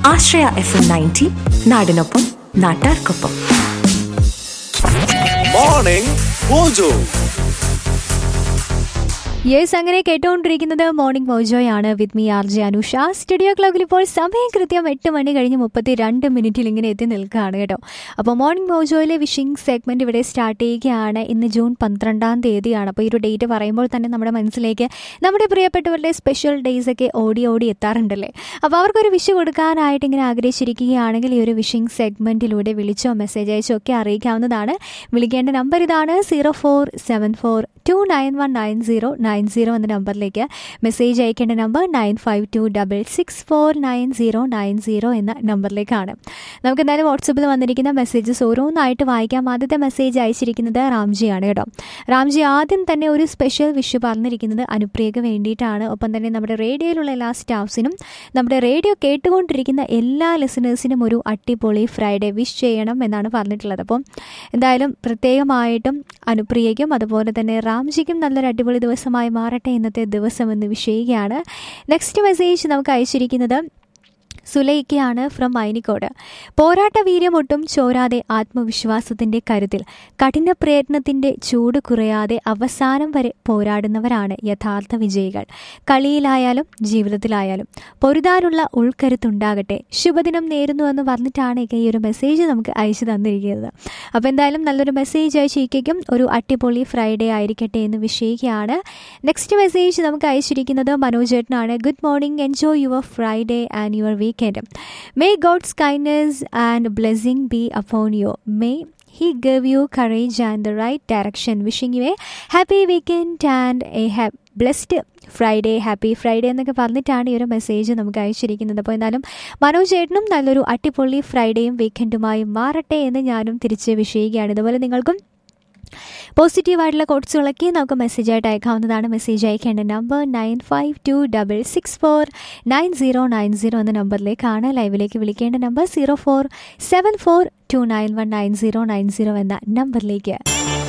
ആശ്രയ F M ninety നാടിനൊപ്പം നാട്ടാർക്കൊപ്പം morning mojo yes അങ്ങനെ കേട്ടുകൊണ്ടിരിക്കുന്നത് മോർണിംഗ് മോജോയാണ് with me R J Anusha studio ക്ലോക്കിൽ ഇപ്പോൾ സമയം കൃത്യം എട്ട് മണി കഴിഞ്ഞ് മുപ്പത്തി രണ്ട് മിനിറ്റിൽ ഇങ്ങനെ എത്തി നിൽക്കുകയാണ് കേട്ടോ അപ്പോൾ മോർണിംഗ് മോജോയിലെ വിഷിംഗ് സെഗ്മെന്റ് ഇവിടെ സ്റ്റാർട്ട് ചെയ്യുകയാണ് ഇന്ന് ജൂൺ പന്ത്രണ്ടാം തീയതിയാണ് അപ്പോൾ ഈ ഒരു ഡേറ്റ് പറയുമ്പോൾ തന്നെ നമ്മുടെ മനസ്സിലേക്ക് നമ്മുടെ പ്രിയപ്പെട്ടവരുടെ സ്പെഷ്യൽ ഡേയ്സ് ഒക്കെ ഓടി ഓടി എത്താറുണ്ടല്ലേ അപ്പോൾ അവർക്കൊരു വിഷ് കൊടുക്കാനായിട്ട് ഇങ്ങനെ ആഗ്രഹിച്ചിരിക്കുകയാണെങ്കിൽ ഈ ഒരു വിഷിംഗ് സെഗ്മെന്റിലൂടെ വിളിച്ചോ മെസ്സേജ് അയച്ചോ ഒക്കെ അറിയിക്കാവുന്നതാണ് വിളിക്കേണ്ട നമ്പർ ഇതാണ് zero four seven four two nine one nine zero nine zero എന്ന നമ്പറിലേക്ക് മെസ്സേജ് അയക്കേണ്ട number nine five two double six four nine zero nine zero എന്ന നമ്പറിലേക്കാണ് നമുക്ക് എന്തായാലും വാട്സപ്പിൽ വന്നിരിക്കുന്ന മെസ്സേജസ് ഓരോന്നായിട്ട് വായിക്കാം ആദ്യത്തെ മെസ്സേജ് അയച്ചിരിക്കുന്നത് റാംജിയാണ് കേട്ടോ റാംജി ആദ്യം തന്നെ ഒരു സ്പെഷ്യൽ വിഷു പറഞ്ഞിരിക്കുന്നത് അനുപ്രിയക്ക് വേണ്ടിയിട്ടാണ് ഒപ്പം തന്നെ നമ്മുടെ റേഡിയോയിലുള്ള എല്ലാ സ്റ്റാഫ്സിനും നമ്മുടെ റേഡിയോ കേട്ടുകൊണ്ടിരിക്കുന്ന എല്ലാ ലിസണേഴ്സിനും ഒരു അടിപൊളി ഫ്രൈഡേ വിഷ് ചെയ്യണം എന്നാണ് പറഞ്ഞിട്ടുള്ളത് അപ്പം എന്തായാലും പ്രത്യേകമായിട്ടും അനുപ്രിയയ്ക്കും അതുപോലെ തന്നെ റാംജിക്കും നല്ലൊരു അടിപൊളി ദിവസമായി മാറട്ടെ ഇന്നത്തെ ദിവസം എന്ന് വിഷയിക്കുകയാണ് നെക്സ്റ്റ് മെസ്സേജ് നമുക്ക് അയച്ചിരിക്കുന്നത് സുലൈക്കയാണ് ഫ്രം മൈനിക്കോട് പോരാട്ട വീര്യമൊട്ടും ചോരാതെ ആത്മവിശ്വാസത്തിന്റെ കരുത്തിൽ കഠിന പ്രയത്നത്തിന്റെ ചൂട് കുറയാതെ അവസാനം വരെ പോരാടുന്നവരാണ് യഥാർത്ഥ വിജയികൾ കളിയിലായാലും ജീവിതത്തിലായാലും പൊരുതാനുള്ള ഉൾക്കരുത്തുണ്ടാകട്ടെ ശുഭദിനം നേരുന്നു എന്ന് പറഞ്ഞിട്ടാണ് ഇക്ക ഈ ഒരു മെസ്സേജ് നമുക്ക് അയച്ചു തന്നിരിക്കുന്നത് അപ്പോൾ എന്തായാലും നല്ലൊരു മെസ്സേജ് അയച്ച് ഇക്കും ഒരു അടിപൊളി ഫ്രൈഡേ ആയിരിക്കട്ടെ എന്ന് വിഷയിക്കുകയാണ് നെക്സ്റ്റ് മെസ്സേജ് നമുക്ക് അയച്ചിരിക്കുന്നത് മനോജേട്ടനാണ് good morning enjoy your Friday and your weekend may God's kindness and blessing be upon you may he give you courage and the right direction wishing you a happy weekend and a happy blessed Friday happy Friday എന്നൊക്കെ പറഞ്ഞിട്ടാണ് ഈ ഒരു message നമുക്ക് അയച്ചിരിക്കുന്നത് അപ്പോൾ എന്തായാലും മനോജ് ചേട്ടനും നല്ലൊരു അടിപൊളി ഫ്രൈഡേയും വീക്കെൻഡുമായി മാറട്ടെ എന്ന് ഞാനും തിരിച്ച് വിഷയിക്കുകയാണ് ഇതുപോലെ നിങ്ങൾക്കും പോസിറ്റീവായിട്ടുള്ള കോട്സുകളൊക്കെ നമുക്ക് മെസ്സേജായിട്ട് അയക്കാവുന്നതാണ് മെസ്സേജ് അയക്കേണ്ട number nine five two double six four nine zero nine zero എന്ന നമ്പറിലേക്കാണ് ലൈവിലേക്ക് വിളിക്കേണ്ട number zero four seven four two nine one nine zero nine zero എന്ന നമ്പറിലേക്ക്